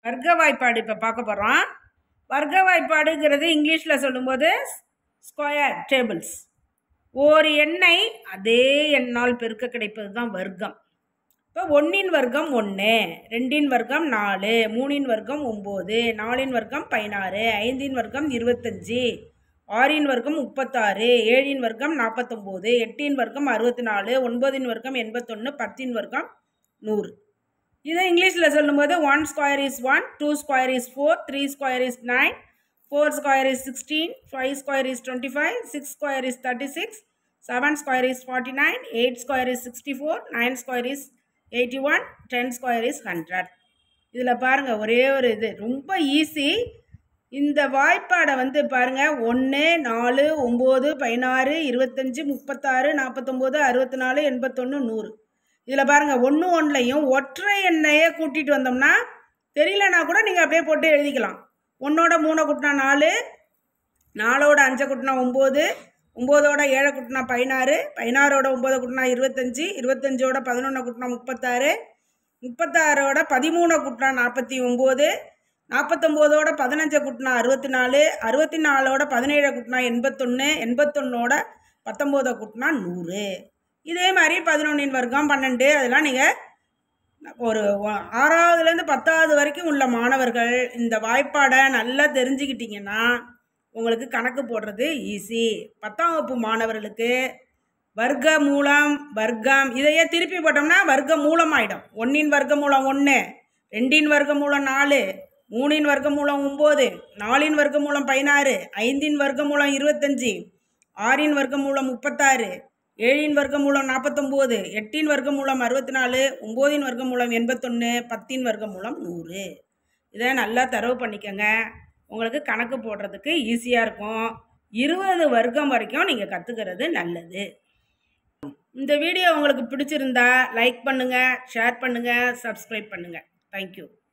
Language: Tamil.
வர்க்க வாய்ப்பாடு இப்போ பார்க்க போகிறோம் வர்க்க வாய்ப்பாடுங்கிறது இங்கிலீஷில் சொல்லும்போது ஸ்கொயர் டேபிள்ஸ் ஒரு எண்ணை அதே எண்ணால் பெருக்க கிடைப்பது தான் வர்க்கம் இப்போ ஒன்றின் வர்க்கம் ஒன்று ரெண்டின் வர்க்கம் நாலு மூணின் வர்க்கம் ஒம்பது நாலின் வர்க்கம் பதினாறு ஐந்தின் வர்க்கம் இருபத்தஞ்சி ஆறின் வர்க்கம் முப்பத்தாறு ஏழின் வர்க்கம் நாற்பத்தொம்போது எட்டின் வர்க்கம் அறுபத்தி நாலு ஒன்பதின் வர்க்கம் எண்பத்தொன்று பத்தின் வர்க்கம் நூறு இதை இங்கிலீஷில் சொல்லும்போது one square is one two square is four three square is nine four square is sixteen five square is twenty five six square is thirty six seven square is forty nine eight square is sixty four nine square is eighty one ten square is hundred இதில் பாருங்கள் ஒரே ஒரு இது ரொம்ப ஈஸி இந்த வாய்ப்பாடை வந்து பாருங்கள் ஒன்று நாலு ஒம்பது பதினாறு இருபத்தஞ்சி முப்பத்தாறு நாற்பத்தொம்போது அறுபத்தி நாலு எண்பத்தொன்று நூறு இதில் பாருங்கள் ஒன்று ஒன்றுலையும் ஒற்றை எண்ணையே கூட்டிகிட்டு வந்தோம்னா தெரியலனா கூட நீங்கள் அப்படியே போட்டு எழுதிக்கலாம் ஒன்றோட மூணை கூட்டினா நாலு நாலோட அஞ்சை கூட்டினா ஒம்பது ஒம்போதோட ஏழை கூட்டினா பதினாறு பதினாறோட ஒம்போதை கூட்டினா இருபத்தஞ்சி இருபத்தஞ்சோட பதினொன்றை கூட்டினா முப்பத்தாறு முப்பத்தாறோட பதிமூணை கூட்டினா நாற்பத்தி ஒம்பது நாற்பத்தொம்போதோட பதினஞ்சை கூட்டினா அறுபத்தி நாலு அறுபத்தி நாலோட பதினேழை கூட்டினா எண்பத்தொன்று எண்பத்தொன்னோட பத்தொம்போதை கூட்டினா நூறு இதே மாதிரி பதினொன்றின் வர்க்கம் பன்னெண்டு அதெல்லாம் நீங்கள் ஒரு ஒ- ஆறாவதுலேருந்து பத்தாவது வரைக்கும் உள்ள மாணவர்கள் இந்த வாய்ப்பாடை நல்லா தெரிஞ்சுக்கிட்டிங்கன்னா உங்களுக்கு கணக்கு போடுறது ஈஸி பத்தாம் வகுப்பு மாணவர்களுக்கு வர்க்க மூலம் வர்க்கம் இதையே திருப்பி போட்டோம்னா வர்க்க மூலம் ஆகிடும் ஒன்றின் வர்க்க மூலம் ஒன்று ரெண்டின் வர்க்க மூலம் நாலு மூணின் வர்க்க மூலம் ஒம்பது நாலின் வர்க்க மூலம் பதினாறு ஐந்தின் வர்க்க மூலம் இருபத்தஞ்சி ஆறின் வர்க்க மூலம் முப்பத்தாறு ஏழின் வர்க்க மூலம் நாற்பத்தொம்போது எட்டின் வர்க்க மூலம் அறுபத்தி நாலு ஒம்போதின் வர்க்க மூலம் எண்பத்தொன்று பத்தின் வர்க்க மூலம் நூறு இதை நல்லா தரவு பண்ணிக்கோங்க உங்களுக்கு கணக்கு போடுறதுக்கு ஈஸியாக இருக்கும் இருபது வர்க்கம் வரைக்கும் நீங்கள் கற்றுக்கிறது நல்லது இந்த வீடியோ உங்களுக்கு பிடிச்சிருந்தா லைக் பண்ணுங்கள் ஷேர் பண்ணுங்கள் சப்ஸ்கிரைப் பண்ணுங்கள் தேங்க்யூ